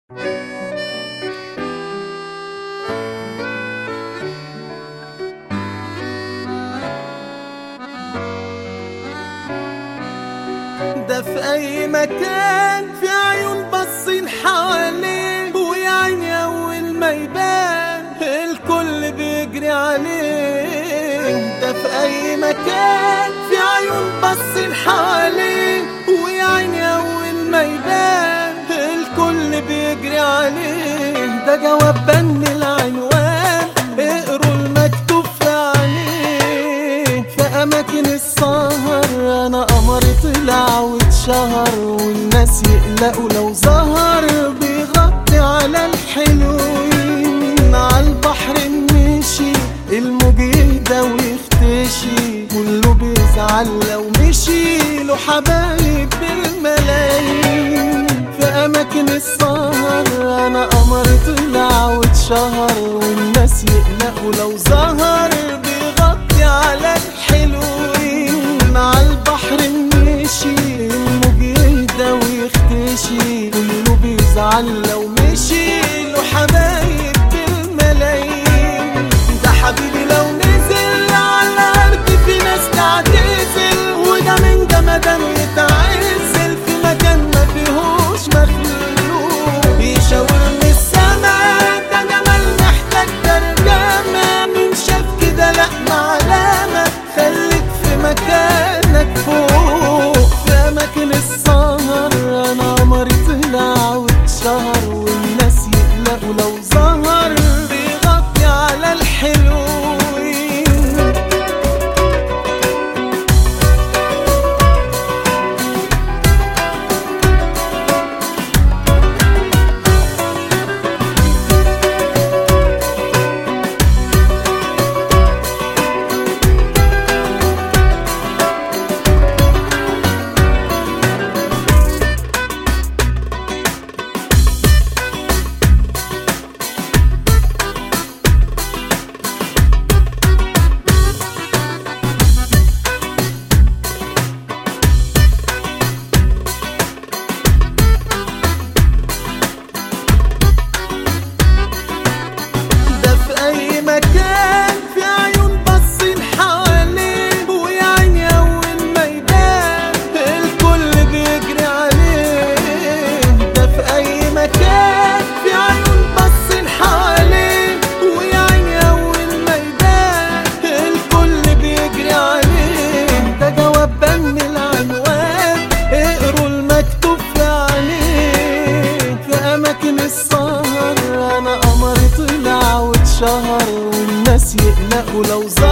ده في اي مكان في عيون باصين حواليه ويا عيني اول ما يبان الكل بيجري عليه ده في اي مكان في عيون باصين حواليه ويا عيني اول ما يبان الكل بيجري عليه ده جواب بن العنوان اقروا المكتوب في عليه في اماكن السهر انا قمر طلع واتشهر والناس يقلقوا لو ظهر بيغطي على الحلوين على البحر مشي الموج يهدى ويختشي كله بيزعل لو مشي له حبايب بالملايين في اماكن السهر انا قمر طلع واتشهر والناس يقلقوا لو ظهر بيغطي على الحلوين على البحر مشي الموج يهدى ويختشي كله بيزعل لو مشي له حبايب بالملايين ده حبيبي لو نزل على الارض في ناس تعتزل وده من جمدان يتعزل في مكان ما فيهوش مخلوق يشاور من السما ده جمال محتاج ترجمة من شاف كده لا معلمة خليك في مكانك فوق في أماكن السهر أنا قمري طلع واتشهر والناس يقلقوا لو ظهر بيغطي على الحلوين ده في اي مكان في عيون باصين حواليه ويا عيني اول ما يبان الكل بيجري عليه ده في اي مكان في عيون باصين حواليه ويا عيني اول ما يبان الكل بيجري عليه ده جواب بن العنوان اقروا المكتوب في عليه في اماكن السهر انا قمر طلع واتشهر والناس يقلقوا لو ظهر